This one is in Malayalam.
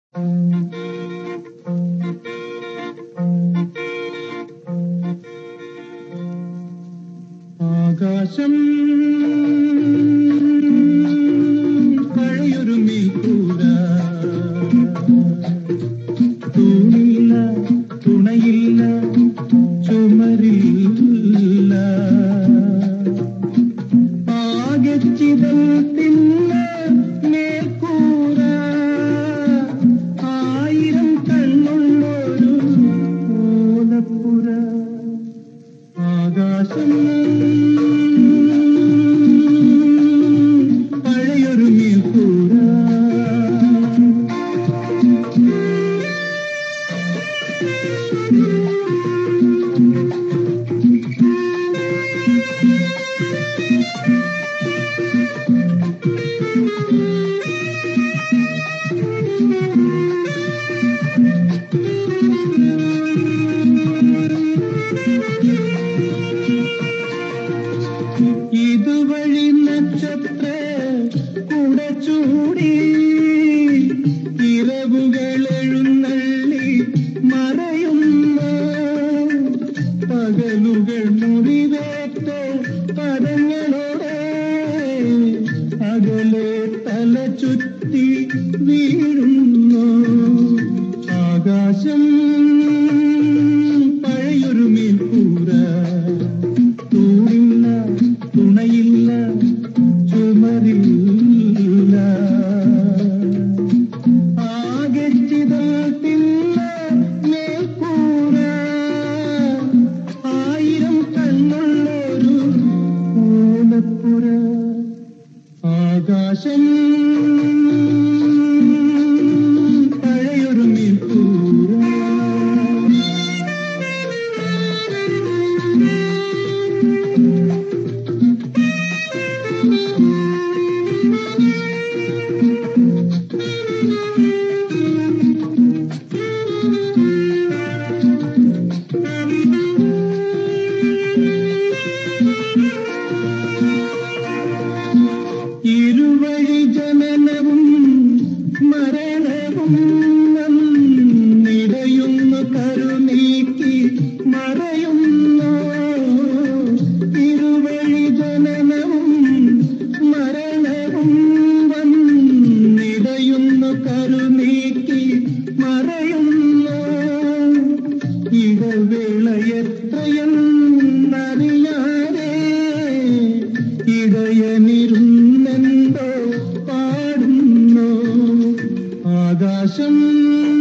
ആകാശം പഴയൊരു മീക്കൂര തൂണില്ല തുണയില്ല ചുമരില്ല ആകെ ചിതൽത്തില്ല മേൽക്കൂര ആയിരം കണ്ണുള്ളൊരു ഓലപ്പുര ആകാശം പഴയൊരു മീൽക്കൂര ഇതുവഴി നക്ഷത്ര കുട ചൂടി ഇരവുകൾ എഴുന്നള്ളി മറയുന്നു പകലുകൾ മുറിവേറ്റ പദങ്ങളോടെ അകലെ തല ചുറ്റി വീഴുന്നു ആകാശം പഴയൊരു മീൽക്കൂര തൂണില്ല തുണയില്ല ചുമരില്ല ആകെ ചിതത്തില്ല മേൽക്കൂര ആയിരം കണ്ണുള്ളൊരു ഓലപ്പുര ആകാശം പഴയൊരു മീൽക്കൂര ഇരുവഴി ജനനവും മരണവും നിടയുന്നു കരുനീക്കി മറയുന്നു ഇരുവഴി ജനനവും മരണവും നിടയുന്നു കരുനീക്കി മറയുന്നു ഇടവേള എത്രയെന്നറിയാതെ ഇടയനിരുന്നെന്തോ പാടുന്നു ആകാശം